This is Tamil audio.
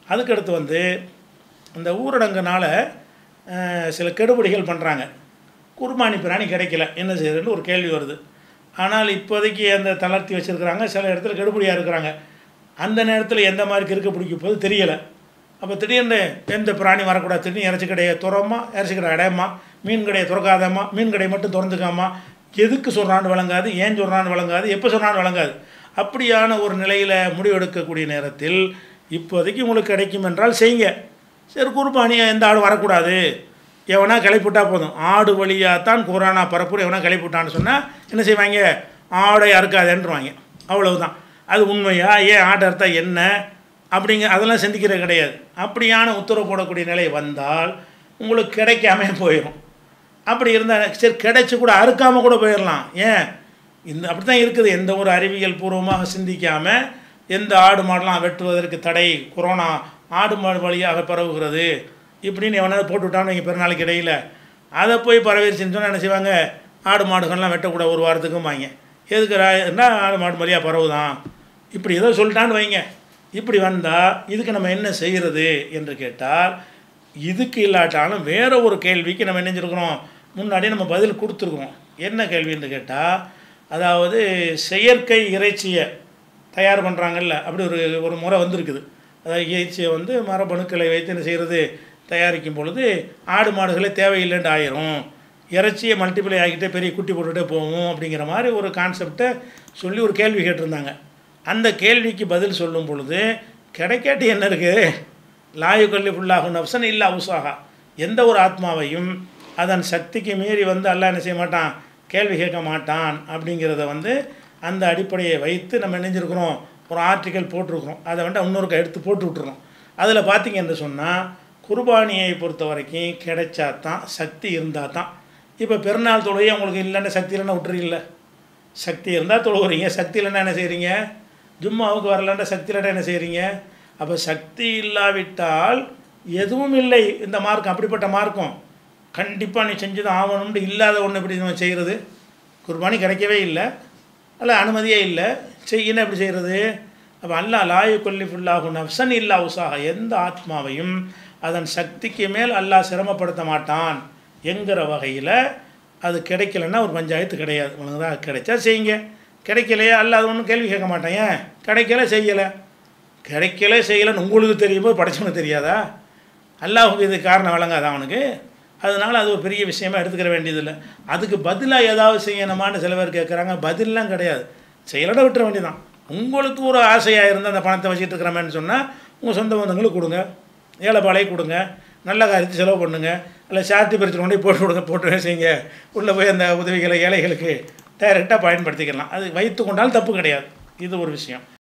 அதுக்கடுத்து வந்து இந்த ஊரடங்குனால அஹ், சில கெடுபிடிகள் பண்ணுறாங்க குர்பானி பிராணி கிடைக்கல என்ன செய்யறதுன்னு ஒரு கேள்வி வருது ஆனால் இப்போதைக்கு அந்த தளர்த்தி வச்சுருக்கிறாங்க சில இடத்துல கெடுபிடியாக இருக்கிறாங்க அந்த நேரத்தில் எந்த மாதிரி இருக்க பிடிக்க போது தெரியலை அப்போ திடீர்னு எந்த பிராணி வரக்கூடாது திடீர்னு இறைச்சி கடையை துறமா இறைச்சி கடை அடையமா மீன் கடையை திறக்காதம்மா மீன் கடையை மட்டும் திறந்துக்காமா எதுக்கு சொல்கிறான்னு வழங்காது ஏன் சொல்கிறான்னு வழங்காது எப்போ சொல்கிறான்னு வழங்காது அப்படியான ஒரு நிலையில் முடிவெடுக்கக்கூடிய நேரத்தில் இப்போதைக்கு உங்களுக்கு கிடைக்கும் என்றால் செய்யுங்க சரி குர்பானியை எந்த ஆடு வரக்கூடாது எவனா கிளப்பிவிட்டா போதும் ஆடு வழியாகத்தான் கொரோனா பரப்புரை எவனா கிளப்பிவிட்டான்னு சொன்னால் என்ன செய்வாங்க ஆடை அறுக்காதேன்றுவாங்க அவ்வளவுதான் அது உண்மையா ஏன் ஆட்டை அறுத்தா என்ன அப்படிங்க அதெல்லாம் சிந்திக்கிறது கிடையாது அப்படியான உத்தரவு போடக்கூடிய நிலை வந்தால் உங்களுக்கு கிடைக்காம போயிடும் அப்படி இருந்தால் சரி கிடைச்சி கூட அறுக்காமல் கூட போயிடலாம் ஏன் இந்த அப்படி தான் இருக்குது எந்த ஒரு அறிவியல் பூர்வமாக சிந்திக்காமல் எந்த ஆடு மாடெலாம் வெட்டுவதற்கு தடை கொரோனா ஆடு மாடு வழியாக பரவுகிறது இப்படின்னு எவனாவது போட்டு விட்டான்னு வைங்க பிறநாளைக்கு இடையில் அதை போய் பரவிடுச்சுன்னு சொன்னால் என்ன செய்வாங்க ஆடு மாடுகள்லாம் வெட்டக்கூடாது ஒரு வாரத்துக்கும் வாங்க எதுக்கு ரா- என்ன ஆடு மாடு வழியாக பரவுதான் இப்படி ஏதோ சொல்லிட்டான்னு வைங்க இப்படி வந்தால் இதுக்கு நம்ம என்ன செய்கிறது என்று கேட்டால் இதுக்கு இல்லாட்டாலும் வேற ஒரு கேள்விக்கு நம்ம என்ன செஞ்சுருக்கிறோம் முன்னாடியே நம்ம பதில் கொடுத்துருக்குறோம் என்ன கேள்வின்னு கேட்டால் அதாவது செயற்கை இறைச்சியை தயார் பண்ணுறாங்கல்ல அப்படி ஒரு ஒரு முறை வந்திருக்குது அதாவது இறைச்சியை வந்து மரபணுக்களை வைத்து என்ன செய்கிறது தயாரிக்கும் பொழுது ஆடு மாடுகளே தேவையில்லைன்ட்டு ஆயிரும் இறைச்சியை மல்டிப்ளை ஆகிட்டே பெரிய குட்டி போட்டுகிட்டே போகும் அப்படிங்கிற மாதிரி ஒரு கான்செப்டை சொல்லி ஒரு கேள்வி கேட்டிருந்தாங்க அந்த கேள்விக்கு பதில் சொல்லும் பொழுது கிடைக்காட்டி என்ன இருக்குது லாயு கல்லி ஃபுல்லாகும் நப்சன் இல்லா உசாகா எந்த ஒரு ஆத்மாவையும் அதன் சக்திக்கு மீறி வந்து அல்லாஹ் என்ன செய்ய மாட்டான் கேள்வி கேட்க மாட்டான் அப்படிங்கிறத வந்து அந்த அடிப்படையை வைத்து நம்ம நினைஞ்சிருக்கிறோம் ஒரு ஆர்டிக்கல் போட்டிருக்கிறோம் அதை வந்து இன்னொருக்க எடுத்து போட்டு விட்டுறோம் அதில் பார்த்தீங்கன்னு சொன்னால் குர்பானியை பொறுத்த வரைக்கும் கிடைச்சா தான் சக்தி இருந்தால் தான் இப்போ பெருநாள் தொழுகை உங்களுக்கு இல்லைன்னு சக்தி இல்லைன்னா விட்டுறீங்கள சக்தி இருந்தால் தொழுகிறீங்க சக்தி இல்லைன்னா என்ன செய்கிறீங்க ஜும்மாவுக்கு வரலன்னா சக்தி இல்லைன்னா என்ன செய்கிறீங்க அப்போ சக்தி இல்லாவிட்டால் எதுவும் இல்லை இந்த மார்க்கம் அப்படிப்பட்ட மார்க்கம் கண்டிப்பாக நீ செஞ்சு தான் ஆகணும்னு இல்லாத ஒன்று எப்படி நம்ம செய்கிறது குர்பானி கிடைக்கவே இல்லை அல்ல அனுமதியே இல்லை செய்யணும் எப்படி செய்கிறது அப்போ அல்லாஹ் லாயு கொல்லி ஃபுல்லாகும் நப்சன் இல்லா உசாக எந்த ஆத்மாவையும் அதன் சக்திக்கு மேல் அல்லாஹ் சிரமப்படுத்த மாட்டான் என்கிற வகையில் அது கிடைக்கலன்னா ஒரு பஞ்சாயத்து கிடையாது உனக்கு கிடைச்சா செய்யுங்க கிடைக்கலையே அல்ல அது ஒன்றும் கேள்வி கேட்க மாட்டேன் ஏன் கிடைக்கல செய்யலை கிடைக்கல செய்யலைன்னு உங்களுக்கு தெரியும் போது படைச்சவனுக்கு தெரியாதா அல்லாஹுக்கு இது காரணம் வழங்காதா அவனுக்கு அதனால் அது ஒரு பெரிய விஷயமா எடுத்துக்கிற வேண்டியதில்லை அதுக்கு பதிலாக ஏதாவது செய்யணுமான்னு சில பேர் கேட்குறாங்க பதிலெலாம் கிடையாது செய்யலட விட்டுற வேண்டியதான் உங்களுக்கு ஒரு ஆசையாக இருந்து அந்த பணத்தை வச்சுட்டு இருக்கிறமேன்னு சொன்னால் உங்கள் சொந்த பந்தங்களுக்கு கொடுங்க ஏழைப்பாளையை கொடுங்க நல்ல காரியத்தை செலவு பண்ணுங்க இல்லை சார்த்தி பிரித்து கொண்டு போய் போட்டு கொடுங்க போட்டு செய்யுங்க உள்ளே போய் அந்த உதவிகளை ஏழைகளுக்கு டைரெக்டாக பயன்படுத்திக்கலாம் அது வைத்து கொண்டால் தப்பு கிடையாது இது ஒரு விஷயம்